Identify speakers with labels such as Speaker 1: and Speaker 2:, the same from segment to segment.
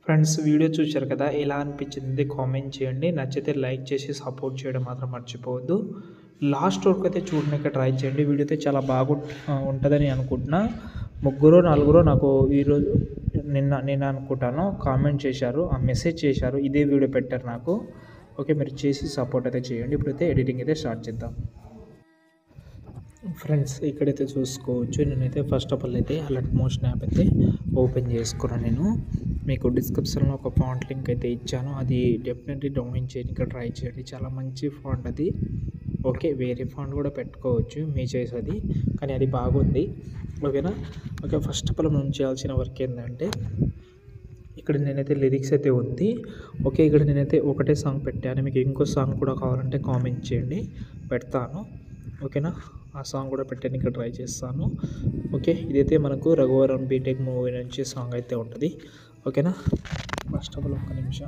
Speaker 1: Friends video చూశారు కదా ఎలా అనిపించింది కామెంట్ చేయండి నచ్చితే లైక్ చేసి సపోర్ట్ చేయడం మాత్రం మర్చిపోవద్దు లాస్ట్ వరకు అయితే చూడడానికి ట్రై చేయండి వీడియో అయితే చాలా బాగు ఉంటుందని అనుకుంటున్నా ముగ్గురు నలుగురు నాకు ఈరోజు నిన్న నిన్న అనుకుంటాను కామెంట్ చేశారు ఆ మెసేజ్ చేశారు ఇదే వీడియో పెట్టారు నాకు ఓకే మీరు చేసి సపోర్ట్ అయితే చేయండి ఇప్పుడైతే ఎడిటింగ్ అయితే స్టార్ట్ చేద్దాం ఫ్రెండ్స్ ఇక్కడైతే చూసుకోవచ్చు నేనైతే ఫస్ట్ ఆఫ్ ఆల్ అయితే అలర్ట్ మోషన్ యాప్ అయితే ఓపెన్ చేసుకున్నాను నేను మీకు డిస్క్రిప్షన్లో ఒక ఫాంట్ లింక్ అయితే ఇచ్చాను అది డెఫినెట్లీ డౌన్లోడ్ చేయడానికి ట్రై చేయండి చాలా మంచి ఫాంట్ అది ఓకే వేరే ఫాంట్ కూడా పెట్టుకోవచ్చు మీ చాయిస్ అది కానీ అది బాగుంది ఓకేనా ఓకే ఫస్ట్ ఆఫ్ ఆల్ మనం చేయాల్సిన వర్క్ ఏంటంటే ఇక్కడ నేనైతే లిరిక్స్ అయితే ఉంది ఓకే ఇక్కడ నేనైతే ఒకటే సాంగ్ పెట్టాను మీకు ఇంకో సాంగ్ కూడా కావాలంటే కామెంట్ చేయండి పెడతాను ఓకేనా ఆ సాంగ్ కూడా పెట్టడానికి ట్రై చేస్తాను ఓకే ఇదైతే మనకు రఘువరం బీటెక్ మూవీ నుంచి సాంగ్ అయితే ఉంటుంది ఓకేనా ఫస్ట్ ఆఫ్ ఆల్ ఒక్క నిమిషం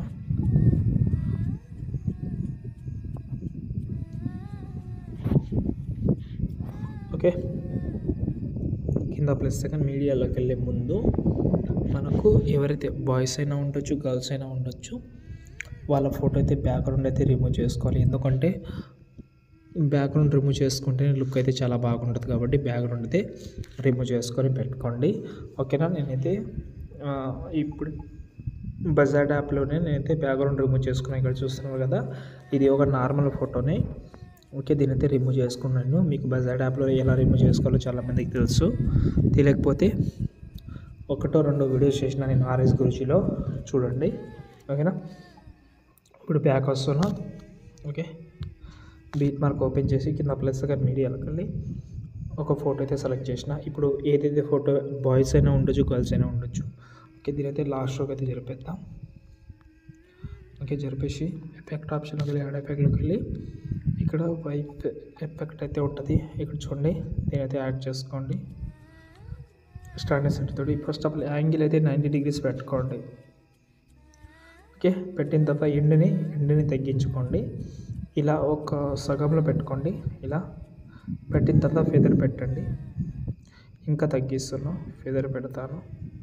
Speaker 1: ఓకే కింద ప్లస్ సెకండ్ మీడియాలోకి వెళ్ళే ముందు మనకు ఎవరైతే బాయ్స్ అయినా ఉండొచ్చు గర్ల్స్ అయినా ఉండొచ్చు వాళ్ళ ఫోటో అయితే బ్యాక్గ్రౌండ్ అయితే రిమూవ్ చేసుకోవాలి ఎందుకంటే బ్యాక్గ్రౌండ్ రిమూవ్ చేసుకుంటే లుక్ అయితే చాలా బాగుంటుంది కాబట్టి బ్యాక్గ్రౌండ్ అయితే రిమూవ్ చేసుకొని పెట్టుకోండి ఓకేనా నేనైతే ఆ, ఇప్పుడు బజార్ యాప్లోనే నేనైతే బ్యాక్గ్రౌండ్ రిమూవ్ చేసుకున్నాను ఇక్కడ చూస్తున్నాను కదా ఇది ఒక నార్మల్ ఫోటోనే ఓకే దీని అయితే రిమూవ్ చేసుకున్నాను మీకు బజార్ యాప్లో ఎలా రిమూవ్ చేసుకోవాలో చాలామందికి తెలుసు తెలియకపోతే ఒకటో రెండో వీడియోస్ చేసిన నేను ఆర్ఎస్ గురుచిలో చూడండి ఓకేనా ఇప్పుడు బ్యాక్ వస్తున్నా ఓకే బీట్ మార్క్ ఓపెన్ చేసి కింద ప్లస్ గా మీడియాలోకి వెళ్ళి ఒక ఫోటో అయితే సెలెక్ట్ చేసిన ఇప్పుడు ఏదైతే ఫోటో బాయ్స్ అయినా ఉండొచ్చు గర్ల్స్ అయినా ఉండొచ్చు ఓకే దీని అయితే లాస్ట్ స్ట్రోక్ అయితే జరిపేద్దాం ఓకే జరిపేసి ఎఫెక్ట్ ఆప్షన్లోకి వెళ్ళి యాడ్ ఎఫెక్ట్లోకి వెళ్ళి ఇక్కడ వైప్ ఎఫెక్ట్ అయితే ఉంటుంది ఇక్కడ చూడండి దీని అయితే యాడ్ చేసుకోండి స్టాండర్డ్ సెట్ తోటి ఫస్ట్ ఆఫ్ ఆల్ యాంగిల్ అయితే నైంటీ డిగ్రీస్ పెట్టుకోండి ఓకే పెట్టిన తర్వాత ఎండుని ఎండుని తగ్గించుకోండి ఇలా ఒక సగంలో పెట్టుకోండి ఇలా పెట్టిన తర్వాత ఫెదర్ పెట్టండి ఇంకా తగ్గిస్తున్నాను ఫెదర్ పెడతాను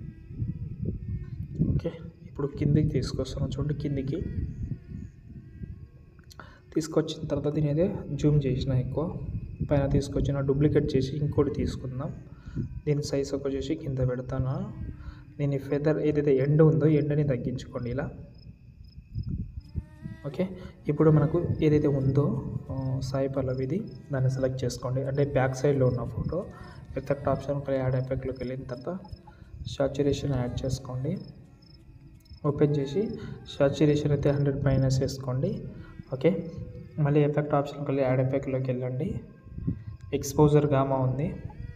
Speaker 1: ఓకే ఇప్పుడు కిందికి తీసుకొస్తున్నాను చూడండి కిందికి తీసుకొచ్చిన తర్వాత దీని అయితే జూమ్ చేసిన ఎక్కువ పైన తీసుకొచ్చిన డూప్లికేట్ చేసి ఇంకోటి తీసుకుందాం దీని సైజ్ ఒక చేసి కింద పెడతాను దీని ఫెదర్ ఏదైతే ఎండ్ ఉందో ఎండని తగ్గించుకోండి ఇలా ఓకే ఇప్పుడు మనకు ఏదైతే ఉందో ఆ, సాయి పల్లవిది దాన్ని సెలెక్ట్ చేసుకోండి అంటే బ్యాక్ సైడ్లో ఉన్న ఫోటో ఎఫెక్ట్ ఆప్షన్ యాడ్ ఎఫెక్ట్లోకి వెళ్ళిన తర్వాత సాచురేషన్ యాడ్ చేసుకోండి ఓపెన్ చేసి సాచురేషన్ అయితే హండ్రెడ్ మైనస్ వేసుకోండి ఓకే మళ్ళీ ఎఫెక్ట్ ఆప్షన్కి వెళ్ళి యాడ్ ఎఫెక్ట్లోకి వెళ్ళండి ఎక్స్పోజర్ గామా ఉంది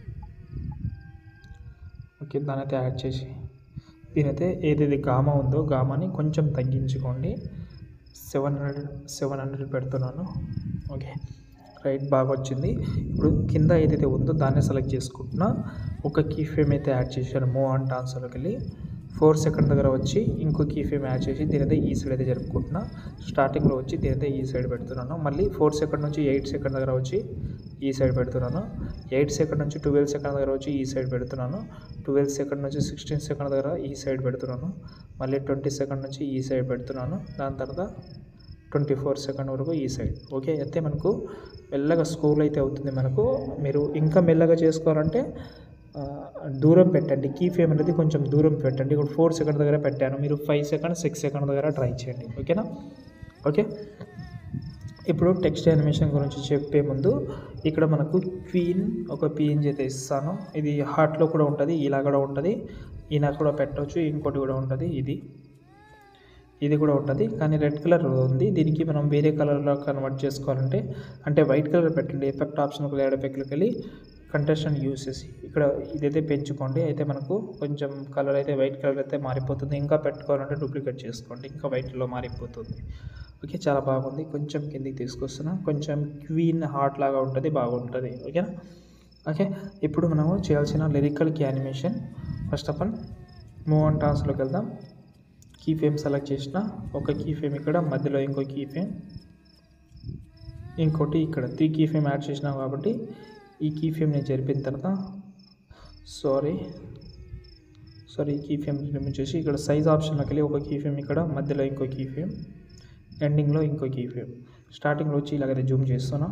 Speaker 1: ఓకే దాని అయితే యాడ్ చేసి దీనైతే ఏదైతే గామా ఉందో గామాని కొంచెం తగ్గించుకోండి సెవెన్ హండ్రెడ్ సెవెన్ హండ్రెడ్ పెడుతున్నాను ఓకే రైట్ బాగా వచ్చింది ఇప్పుడు కింద ఏదైతే ఉందో దాన్ని సెలెక్ట్ చేసుకుంటున్నా ఒక కీ ఫ్రేమ్ అయితే యాడ్ చేశాను మూవ్ ఆన్ టాన్స్లోకి వెళ్ళి ఫోర్ సెకండ్ దగ్గర వచ్చి ఇంకో కీ ఫ్రేమ్ యాడ్ చేసి దీనైతే ఈ సైడ్ అయితే జరుపుకుంటున్నా స్టార్టింగ్లో వచ్చి దీనైతే ఈ సైడ్ పెడుతున్నాను మళ్ళీ ఫోర్ సెకండ్ నుంచి ఎయిట్ సెకండ్ దగ్గర వచ్చి ఈ సైడ్ పెడుతున్నాను ఎయిట్ సెకండ్ నుంచి ట్వెల్వ్ సెకండ్ దగ్గర వచ్చి ఈ సైడ్ పెడుతున్నాను ట్వెల్వ్ సెకండ్ నుంచి సిక్స్టీన్ సెకండ్ దగ్గర ఈ సైడ్ పెడుతున్నాను మళ్ళీ ట్వంటీ సెకండ్ నుంచి ఈ సైడ్ పెడుతున్నాను దాని తర్వాత ట్వంటీ ఫోర్ సెకండ్ వరకు ఈ సైడ్ ఓకే అయితే మనకు మెల్లగా స్కూల్ అయితే అవుతుంది మనకు మీరు ఇంకా మెల్లగా చేసుకోవాలంటే ఆ, దూరం పెట్టండి కీ ఫ్రేమ్ అనేది కొంచెం దూరం పెట్టండి ఇప్పుడు ఫోర్ సెకండ్ దగ్గర పెట్టాను మీరు ఫైవ్ సెకండ్ సిక్స్ సెకండ్ దగ్గర ట్రై చేయండి ఓకేనా ఓకే ఇప్పుడు టెక్స్ట్ యానిమేషన్ గురించి చెప్పే ముందు ఇక్కడ మనకు క్వీన్ ఒక పిఎన్జీ అయితే ఇస్తాను ఇది హార్ట్లో కూడా ఉంటుంది ఇలా కూడా ఉంటుంది ఇలా కూడా పెట్టవచ్చు ఇంకోటి కూడా ఉంటుంది ఇది ఇది కూడా ఉంటుంది కానీ రెడ్ కలర్ ఉంది దీనికి మనం వేరే కలర్లో కన్వర్ట్ చేసుకోవాలంటే అంటే వైట్ కలర్ పెట్టండి ఎఫెక్ట్ ఆప్షన్ యాడ్ ఎఫెక్ట్లోకి వెళ్ళి కంటెస్టెంట్ యూస్ చేసి ఇక్కడ ఇదైతే పెంచుకోండి అయితే మనకు కొంచెం కలర్ అయితే వైట్ కలర్ అయితే మారిపోతుంది ఇంకా పెట్టుకోవాలంటే డూప్లికేట్ చేసుకోండి ఇంకా వైట్లో మారిపోతుంది ఓకే చాలా బాగుంది కొంచెం కిందికి తీసుకొస్తున్నా కొంచెం క్వీన్ హార్ట్ లాగా ఉంటుంది బాగుంటుంది ఓకేనా ఓకే ఇప్పుడు మనము చేయాల్సిన లిరికల్కి animation first of all move on టాస్క్లోకి వెళ్దాం కీ ఫ్రేమ్ సెలెక్ట్ చేసిన ఒక కీ ఫ్రేమ్ ఇక్కడ మధ్యలో ఇంకో కీ ఫ్రేమ్ ఇంకోటి ఇక్కడ త్రీ కీ ఫ్రేమ్ యాడ్ చేసినాం కాబట్టి ఈ కీ ఫ్రేమ్ నేను జరిపిన తర్వాత sorry sorry key frame remove చేసి ఇక్కడ సైజ్ ఆప్షన్లోకి వెళ్ళి ఒక కీ ఫ్రేమ్ ఇక్కడ మధ్యలో ఇంకో కీ ఫ్రేమ్ ఎండింగ్లో ఇంకో కీ ఫ్రేమ్ స్టార్టింగ్లో వచ్చి ఇలాగైతే జూమ్ చేస్తున్నా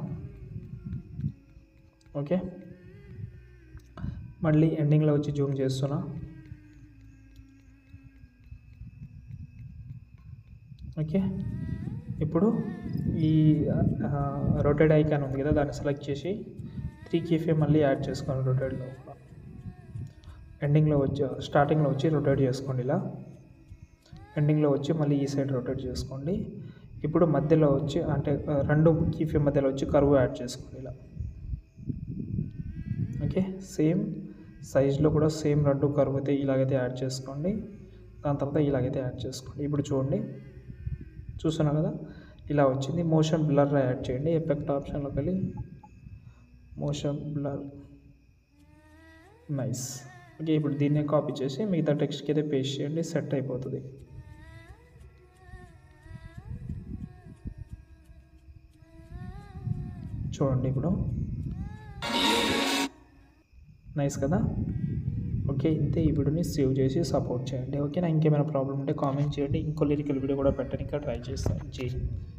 Speaker 1: ఓకే మళ్ళీ ఎండింగ్లో వచ్చి జూమ్ చేస్తున్నా ఓకే ఇప్పుడు ఈ రొటేట్ ఐకాన్ ఉంది కదా దాన్ని సెలెక్ట్ చేసి త్రీ కీఫే మళ్ళీ యాడ్ చేసుకోండి రొటేట్లో ఎండింగ్లో వచ్చి స్టార్టింగ్లో వచ్చి రొటేట్ చేసుకోండి ఇలా ఎండింగ్లో వచ్చి మళ్ళీ ఈ సైడ్ రొటేట్ చేసుకోండి ఇప్పుడు మధ్యలో వచ్చి అంటే ఆ, రెండు కీఫే మధ్యలో వచ్చి కరువు యాడ్ చేసుకోండి ఇలా ఓకే సేమ్ సైజ్లో కూడా సేమ్ రెండు కరువు అయితే ఇలాగైతే యాడ్ చేసుకోండి దాని తర్వాత ఇలాగైతే యాడ్ చేసుకోండి ఇప్పుడు చూడండి చూస్తున్నారు కదా ఇలా వచ్చింది మోషన్ బ్లర్ యాడ్ చేయండి ఎఫెక్ట్ ఆప్షన్లోకి వెళ్ళి మోషన్ బ్లర్ నైస్ ఓకే ఇప్పుడు దీన్నే కాపీ చేసి మిగతా టెక్స్ట్కి అయితే పేస్ట్ చేయండి సెట్ అయిపోతుంది చూడండి ఇప్పుడు నైస్ కదా ఓకే ఇంతే ఈ వీడియోని సేవ్ చేసి సపోర్ట్ చేయండి ఓకేనా ఇంకేమైనా ప్రాబ్లం ఉంటే కామెంట్ చేయండి ఇంకో లిరికల్ వీడియో కూడా పెట్టడానికి ట్రై చేస్తాను జై హింద్.